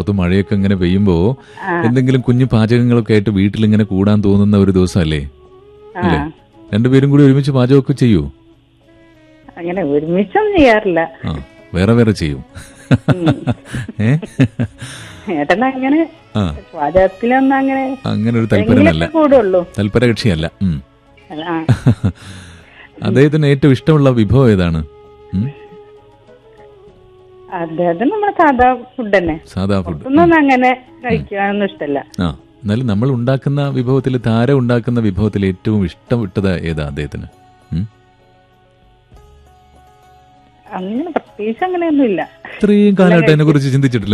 പുറത്ത് മഴയൊക്കെ ഇങ്ങനെ പെയ്യുമ്പോ എന്തെങ്കിലും കുഞ്ഞു പാചകങ്ങളൊക്കെ ആയിട്ട് വീട്ടിൽ ഇങ്ങനെ കൂടാൻ തോന്നുന്ന ഒരു ദിവസമല്ലേ ആ അല്ലേ രണ്ടുപേരും കൂടി ഒരുമിച്ച് പാചകമൊക്കെ ചെയ്യൂ അങ്ങനെ ഒരുമിച്ചൊന്നും ചെയ്യാറില്ല ആ വേറെ വേറെ ചെയ്യും ഏ ഏട്ടൻ അങ്ങനെ ആ പാചകത്തിലൊന്നും അങ്ങനെ അങ്ങനെ ഒരു തൽപരനല്ല എങ്കിലൊക്കെ കൂടുള്ളൂ തൽപര കക്ഷിയല്ല ഉം. ആ അദ്ദേഹത്തിന് ഏറ്റവും ഇഷ്ടമുള്ള വിഭവം ഏതാണ് ഉം? അദ്ദേഹത്തിന് നമ്മുടെ സാധാ ഫുഡ് തന്നെ സാധാ ഫുഡ് ഒന്നും അങ്ങനെ കഴിക്കാനൊന്നും ഇഷ്ടല്ല ആ എന്നാലും നമ്മൾ ഉണ്ടാക്കുന്ന വിഭവത്തിൽ താര ഉണ്ടാക്കുന്ന വിഭവത്തിൽ ഏറ്റവും ഇഷ്ടപ്പെട്ടത് ഏതാ അദ്ദേഹത്തിന് ഉം? അങ്ങനെ പ്രത്യേകിച്ച് അങ്ങനെയൊന്നും ഇല്ല ഇത്രയും കാലമായിട്ട് അതിനെ കുറിച്ച് ചിന്തിച്ചിട്ടില്ല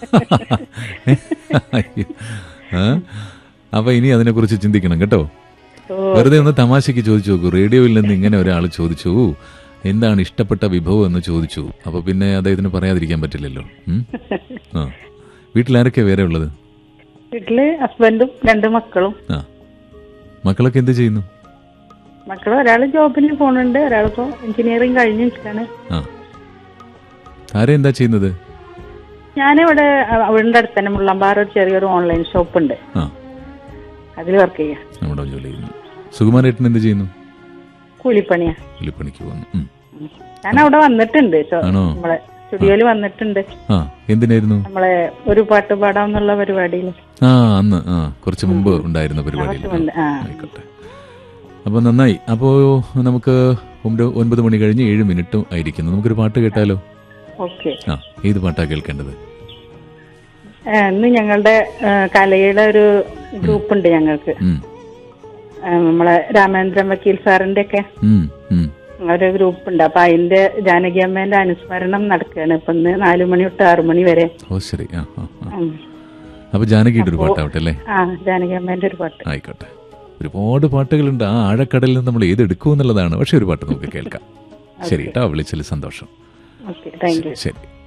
അയ്യോ. ആ? അപ്പൊ ഇനി അതിനെ കുറിച്ച് ചിന്തിക്കണം കേട്ടോ ഓ, വെറുതെ ഒന്ന് തമാശയ്ക്ക് ചോദിച്ചു നോക്കൂ റേഡിയോയിൽ നിന്ന് ഇങ്ങനെ ഒരാൾ ചോദിച്ചു എന്താണ് ഇഷ്ടപ്പെട്ട വിഭവം എന്ന് ചോദിച്ചു അപ്പൊ പിന്നെ അദ്ദേഹത്തിന് പറയാതിരിക്കാൻ പറ്റില്ലല്ലോ ഉം? ആ വീട്ടിലാരൊക്കെ വേറെ ഉള്ളത് വീട്ടില് ഹസ്ബൻഡും രണ്ട് മക്കളും ആ മക്കളൊക്കെ എന്ത് ചെയ്യുന്നു മക്കൾ ഒരാള് ജോബിന് പോണുണ്ട് ഒരാളിപ്പോ എഞ്ചിനീയറിംഗ് കഴിഞ്ഞ് നിൽക്കാണ് ആ താര എന്താ ചെയ്യുന്നത് ഞാനിവിടെ അഹ് അവളുടെ അടുത്ത് തന്നെ മുള്ളമ്പാറ ഒരു ചെറിയൊരു ഓൺലൈൻ ഷോപ്പ് ഉണ്ട് ആ അതിൽ വർക്ക് ചെയ്യാം നമ്മുടെ ജോലി ചെയ്യുന്നു സുകുമാരേട്ടൻ എന്ത് ചെയ്യുന്നു കൂലിപ്പണിയാ കൂലിപ്പണിക്ക് പോകുന്നു ഉം. ഞാൻ അവിടെ വന്നിട്ടുണ്ട് ഷോ- ആണോ? നമ്മളെ സ്റ്റുഡിയോയിൽ വന്നിട്ടുണ്ട് ആ എന്തിനായിരുന്നു നമ്മളെ ഒരു പാട്ട് പാടാന്നുള്ള പരിപാടിയിൽ ആ അന്ന് ആ കുറച്ച് മുമ്പ് ഉണ്ടായിരുന്ന പരിപാടിയിൽ കുറച്ച് മുമ്പ്, ആ. ആയിക്കോട്ടെ അപ്പൊ നന്നായി അപ്പോ നമുക്ക് ഒമ്പത് ഒൻപത് മണി കഴിഞ്ഞ് ഏഴ് മിനിറ്റും ആയിരിക്കുന്നു നമുക്കൊരു പാട്ട് കേട്ടാലോ ഓക്കെ ആ ഏത് പാട്ടാ കേൾക്കേണ്ടത് ഇന്ന് ഞങ്ങളുടെ ആ, കലയുടെ ഒരു ഗ്രൂപ്പ് ഉണ്ട് ഞങ്ങൾക്ക് ഉം, ആ, നമ്മളെ രാമേന്ദ്രൻ വക്കീൽ സാറിന്റെ ഒക്കെ ഉം, ഉം. ഒരു ഗ്രൂപ്പ് ഉണ്ട് അപ്പൊ അതിന്റെ ജാനകി അമ്മേന്റെ അനുസ്മരണം നടക്കുകയാണ് ഇപ്പൊ ഇന്ന് നാലു മണി തൊട്ട് ആറു മണി വരെ ഓ ശരി ആ ആ ആ. ഉം. അപ്പൊ ജാനകിയുടെ ഒരു പാട്ടാവട്ടെ അല്ലേ ആ ജാനകി അമ്മേന്റെ ഒരു പാട്ട് ആയിക്കോട്ടെ ഒരുപാട് പാട്ടുകളുണ്ട് ആ ആഴക്കടലിൽ നിന്ന് നമ്മൾ ഏതെടുക്കും എന്നുള്ളതാണ് പക്ഷെ ഒരു പാട്ട് നമുക്ക് കേൾക്കാം ശരി കേട്ടോ വിളിച്ചതിൽ സന്തോഷം ഓക്കെ താങ്ക് യു ശരി